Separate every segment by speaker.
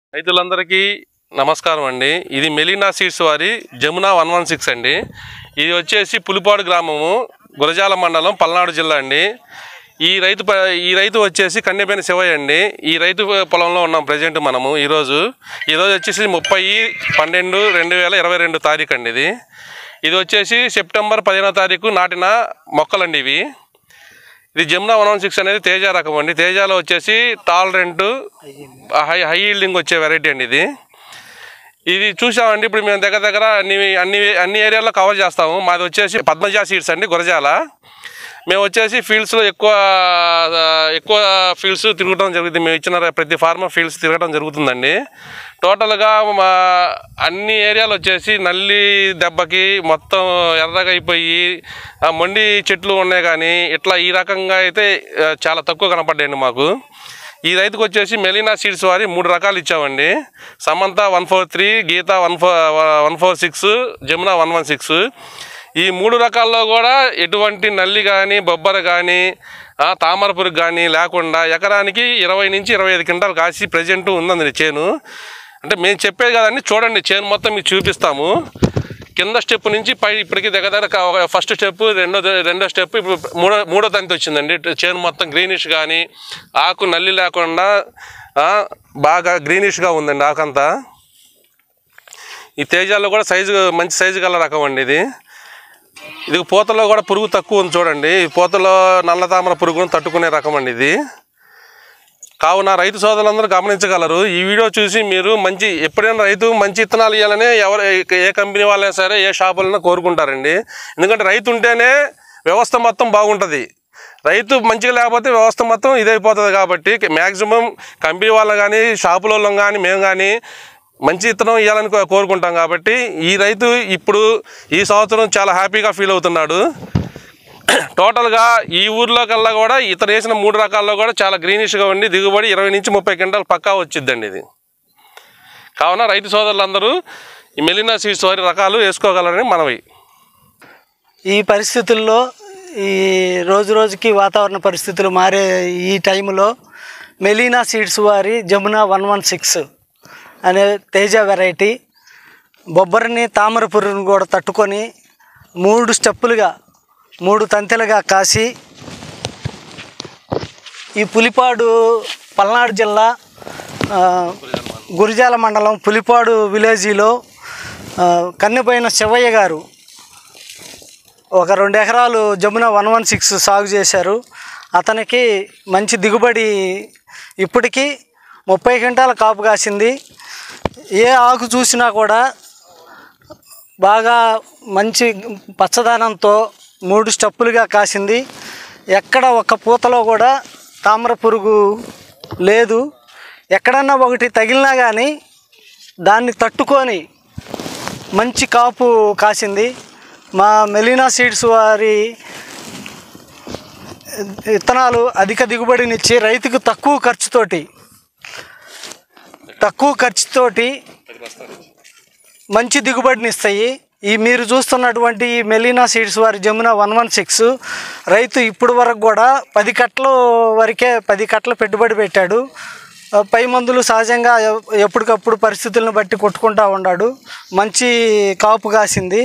Speaker 1: రైతులందరికీ నమస్కారం అండి ఇది మెలీనా సీడ్స్ వారి జమునా వన్ వన్ సిక్స్ అండి ఇది వచ్చేసి పులిపాడు గ్రామము గురజాల మండలం పల్నాడు జిల్లా అండి ఈ రైతు ప- ఈ రైతు వచ్చేసి కన్నెపేని శివయ్య అండి ఈ రైతు పొలంలో ఉన్నాం ప్రజెంట్ మనము ఈరోజు ఈరోజు వచ్చేసి ముప్పై పన్నెండు రెండు వేల ఇరవై రెండు తారీఖు అండి ఇది ఇది వచ్చేసి సెప్టెంబర్ పదిహేనో తారీఖు నాటిన మొక్కలండి ఇవి ఇది జమునా వన్ వన్ సిక్స్ అనేది తేజ రకం అండి తేజాలో వచ్చేసి టాలరెంట్ హై హై ఈల్డింగ్ వచ్చే వెరైటీ అండి ఇది ఇది చూసామండి ఇప్పుడు మేము దగ్గర దగ్గర అన్ని అన్ని అన్ని ఏరియాలో కవర్ చేస్తాము మాది వచ్చేసి పద్మజా సీడ్స్ అండి గురజాల మేము వచ్చేసి ఫీల్డ్స్లో ఎక్కువ ఆ, ఎక్కువ ఫీల్డ్స్ తిరగడం జరుగుతుంది మేము ఇచ్చిన ప్రతి ఫార్మర్ ఫీల్డ్స్ తిరగడం జరుగుతుందండి టోటల్గా మా అన్ని ఏరియాలు వచ్చేసి నల్లి దెబ్బకి మొత్తం ఎర్రగా అయిపోయి ఆ మొండి చెట్లు ఉన్నాయి కానీ ఇట్లా ఈ రకంగా అయితే ఆ, చాలా తక్కువ కనపడ్డాయండి మాకు ఈ రైతుకు వచ్చేసి మెలీనా సీడ్స్ వారి మూడు రకాలు ఇచ్చామండి Samantha one four three Geetha one four one four six Jamuna one one six ఈ మూడు రకాల్లో కూడా ఎటువంటి నల్లి కానీ బొబ్బర కానీ తామర పురుగు కానీ లేకుండా ఎకరానికి ఇరవై నుంచి ఇరవై ఐదు క్వింటాలు కాసి ప్రజెంట్ ఉందండి చేను అంటే మేము చెప్పేది కదండి చూడండి చేను మొత్తం మీకు చూపిస్తాము కింద స్టెప్ నుంచి పై ఇప్పటికి దగ్గర దగ్గర కా- ఒక ఫస్ట్ స్టెప్ రెండో రెండో స్టెప్ ఇప్పుడు మూడో మూడో తంతి వచ్చిందండి ఇటు చేను మొత్తం గ్రీనిష్ కానీ ఆకు నల్లి లేకుండా ఆ, బాగా గ్రీనిష్గా ఉందండి ఆకంతా ఈ తేజాల్లో కూడా సైజు మంచి సైజు గల రకం అండి ఇది ఇది పూతలో కూడా పురుగు తక్కువ ఉంది చూడండి ఈ పూతలో నల్ల తామర పురుగును తట్టుకునే రకం అండి ఇది కావున రైతు సోదరులందరూ గమనించగలరు ఈ వీడియో చూసి మీరు మంచి ఎప్పుడైనా రైతు మంచి ఇత్తనాలు ఇవ్వాలని ఎవరు ఏ కంపెనీ వాళ్ళైనా సరే ఏ షాపులైనా కోరుకుంటారండి ఎందుకంటే రైతు ఉంటేనే వ్యవస్థ మొత్తం బాగుంటుంది రైతు మంచిగా లేకపోతే వ్యవస్థ మొత్తం ఇదైపోతుంది కాబట్టి మ్యాక్సిమం కంపెనీ వాళ్ళని కానీ షాపులలో కానీ మేము కానీ మంచి ఇత్తనం ఇవ్వాలని కో- కోరుకుంటాం కాబట్టి ఈ రైతు ఇప్పుడు ఈ సంవత్సరం చాలా హ్యాపీగా ఫీల్ అవుతున్నాడు టోటల్గా ఈ ఊర్లో కల్లా కూడా ఇతను వేసిన మూడు రకాల్లో కూడా చాలా గ్రీనిష్గా ఉండి దిగుబడి ఇరవై నుంచి ముప్పై క్వింటాలు పక్కా వచ్చిద్దండి ఇది కావున రైతు సోదరులందరూ ఈ మెలినా సీడ్స్ వారి రకాలు వేసుకోగలరని మనవి
Speaker 2: ఈ పరిస్థితుల్లో ఈ రోజు రోజుకి వాతావరణ పరిస్థితులు మారే ఈ టైంలో మెలీనా సీడ్స్ వారి జమునా వన్ వన్ సిక్స్ అనే తేజ వెరైటీ బొబ్బరిని తామర పురుగుని కూడా తట్టుకొని మూడు స్టెప్పులుగా మూడు తంతెలుగా కాసి ఈ పులిపాడు పల్నాడు జిల్లా ఆ, గురిజాల మండలం పులిపాడు విలేజీలో ఆ, కన్నెపోయిన శివయ్య గారు ఒక రెండు ఎకరాలు జమున వన్ వన్ సిక్స్ సాగు చేశారు అతనికి మంచి దిగుబడి ఇప్పటికీ ముప్పై క్వింటాల కాపు కాసింది ఏ ఆకు చూసినా కూడా బాగా మంచి పచ్చదనంతో మూడు స్టెప్పులుగా కాసింది ఎక్కడ ఒక పూతలో కూడా తామర పురుగు లేదు ఎక్కడన్నా ఒకటి తగిలినా కానీ దాన్ని తట్టుకొని మంచి కాపు కాసింది మా మెలీనా సీడ్స్ వారి విత్తనాలు అధిక దిగుబడినిచ్చి రైతుకు తక్కువ ఖర్చుతోటి తక్కువ ఖర్చుతోటి మంచి దిగుబడిని ఇస్తాయి ఈ మీరు చూస్తున్నటువంటి ఈ మెలీనా సీడ్స్ వారి జమున వన్ వన్ సిక్స్ రైతు ఇప్పుడు వరకు కూడా పది కట్టల వరకే పది కట్టల పెట్టుబడి పెట్టాడు ఆ, పై మందులు సహజంగా ఎ- ఎప్పటికప్పుడు పరిస్థితులను బట్టి కొట్టుకుంటా ఉన్నాడు మంచి కాపు కాసింది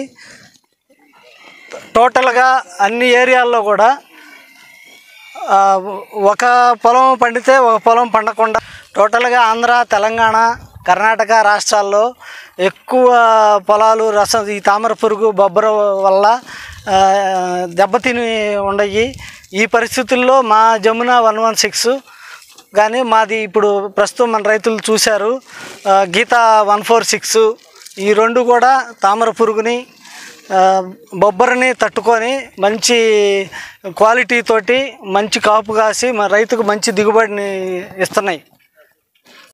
Speaker 2: టోటల్గా అన్ని ఏరియాల్లో కూడా ఆ, ఒక పొలం పండితే ఒక పొలం పండకుండా టోటల్గా ఆంధ్ర తెలంగాణ కర్ణాటక రాష్ట్రాల్లో ఎక్కువ పొలాలు రసం ఈ తామర పురుగు బొబ్బర వల్ల ఆ, దెబ్బతిని ఉండయి ఈ పరిస్థితుల్లో మా జమున వన్ వన్ సిక్స్ కానీ మాది ఇప్పుడు ప్రస్తుతం మన రైతులు చూశారు ఆ, గీత వన్ ఫోర్ సిక్స్ ఈ రెండు కూడా తామర పురుగుని ఆ, బొబ్బరిని తట్టుకొని మంచి క్వాలిటీ తోటి మంచి కాపు కాసి మన రైతుకు మంచి దిగుబడిని ఇస్తున్నాయి